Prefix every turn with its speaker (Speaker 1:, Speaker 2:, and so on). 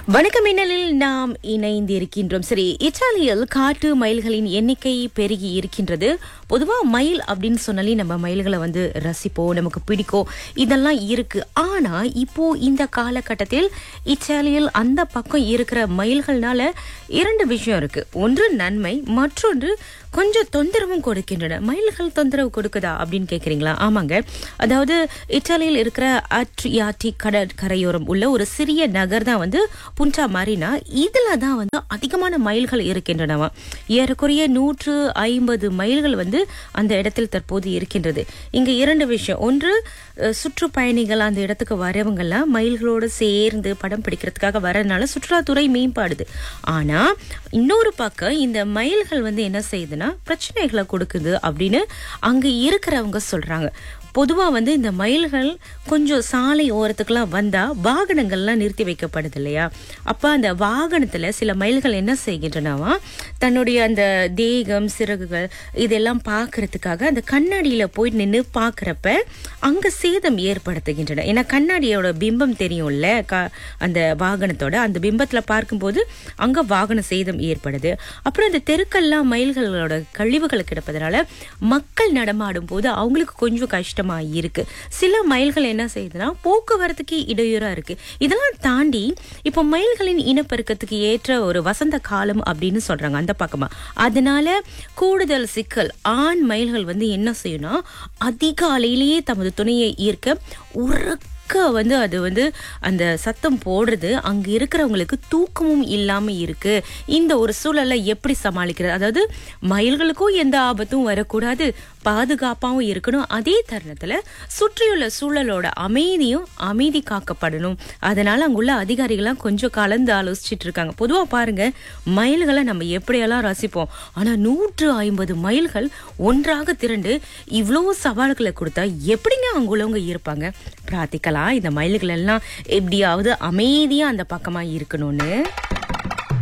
Speaker 1: வணக்கம் மின்னலில் நாம் இணைந்திருக்கின்றோம் சரி இத்தாலியில் காட்டு மயில்களின் எண்ணிக்கை பெருகி இருக்கின்றது பொதுவா மயில் அப்படின்னு சொன்னாலே நம்ம மயில்களை வந்து ரசிப்போம் நமக்கு பிடிக்கும் இதெல்லாம் இருக்கு ஆனா இப்போ இந்த காலகட்டத்தில் இத்தாலியில் அந்த பக்கம் இருக்கிற மயில்கள்னால இரண்டு விஷயம் இருக்கு ஒன்று நன்மை மற்றொன்று கொஞ்சம் தொந்தரவும் கொடுக்கின்றன மயில்கள் தொந்தரவு கொடுக்குதா அப்படின்னு கேக்குறீங்களா ஆமாங்க அதாவது இத்தாலியில் இருக்கிற அட்ரியாட்டி கடற்கரையோரம் உள்ள ஒரு சிறிய நகர் தான் வந்து புன்டா மரினா இதுல தான் வந்து அதிகமான மயில்கள் இருக்கின்றனவா ஏறக்குறைய நூற்று ஐம்பது மைல்கள் வந்து அந்த இடத்தில் தற்போது இருக்கின்றது இங்க இரண்டு விஷயம் ஒன்று அஹ், சுற்றுப்பயணிகள் அந்த இடத்துக்கு வரவங்கெல்லாம் மயில்களோடு சேர்ந்து படம் பிடிக்கிறதுக்காக வரதுனால சுற்றுலாத்துறை மேம்பாடுது ஆனா இன்னொரு பக்கம் இந்த மயில்கள் வந்து என்ன செய்யுதுன்னா பிரச்சனைகளை கொடுக்குது அப்படின்னு அங்க இருக்கிறவங்க சொல்றாங்க பொதுவா வந்து இந்த மயில்கள் கொஞ்சம் சாலை ஓரத்துக்குலாம் வந்தா வாகனங்கள்லாம் நிறுத்தி வைக்கப்படுது இல்லையா அப்ப அந்த வாகனத்துல சில மயில்கள் என்ன செய்கின்றனவா தன்னுடைய அந்த தேகம் சிறகுகள் இதெல்லாம் பார்க்கறதுக்காக அந்த கண்ணாடியில போய் நின்று பார்க்கறப்ப அங்க சேதம் ஏற்படுத்துகின்றன ஏன்னா கண்ணாடியோட பிம்பம் தெரியும்ல க- அந்த வாகனத்தோட அந்த பிம்பத்துல பார்க்கும்போது அங்க வாகன சேதம் ஏற்படுது அப்புறம் இந்த தெருக்கெல்லாம் மயில்களோட கழிவுகள் கிடப்பதனால மக்கள் நடமாடும் போது அவங்களுக்கு கொஞ்சம் கஷ்டமா இருக்கு சில மயில்கள் என்ன செய்யுதுன்னா போக்குவரத்துக்கு இடையூறா இருக்கு இதெல்லாம் தாண்டி இப்போ மயில்களின் இனப்பெருக்கத்துக்கு ஏற்ற ஒரு வசந்த காலம் அப்படின்னு சொல்றாங்க அந்த பக்கமா அதனால கூடுதல் சிக்கல் ஆண் மயில்கள் வந்து என்ன செய்யும்னா அதிகாலையிலேயே தமது துணையை ஈர்க்க உறக்க வந்து அது வந்து அந்த சத்தம் போடுறது அங்க இருக்கிறவங்களுக்கு தூக்கமும் இல்லாம இருக்கு இந்த ஒரு சூழலை எப்படி சமாளிக்கிறது அதாவது மயில்களுக்கும் எந்த ஆபத்தும் வரக்கூடாது பாதுகாப்பாகவும் இருக்கணும் அதே தருணத்துல சுற்றியுள்ள சூழலோட அமைதியும் அமைதி காக்கப்படணும் அதனால அங்குள்ள அதிகாரிகள்லாம் கொஞ்சம் கலந்து ஆலோசிச்சுட்டு இருக்காங்க பொதுவா பாருங்க மயில்களை நம்ம எப்படியெல்லாம் ரசிப்போம் ஆனா நூற்று ஐம்பது மயில்கள் ஒன்றாக திரண்டு இவ்வளவு சவால்களை கொடுத்தா எப்படிங்க அங்குள்ளவங்க இருப்பாங்க பிரார்த்திக்கலாம் இந்த மயில்கள் எல்லாம் எப்படியாவது அமைதியா அந்த பக்கமா இருக்கணும்னு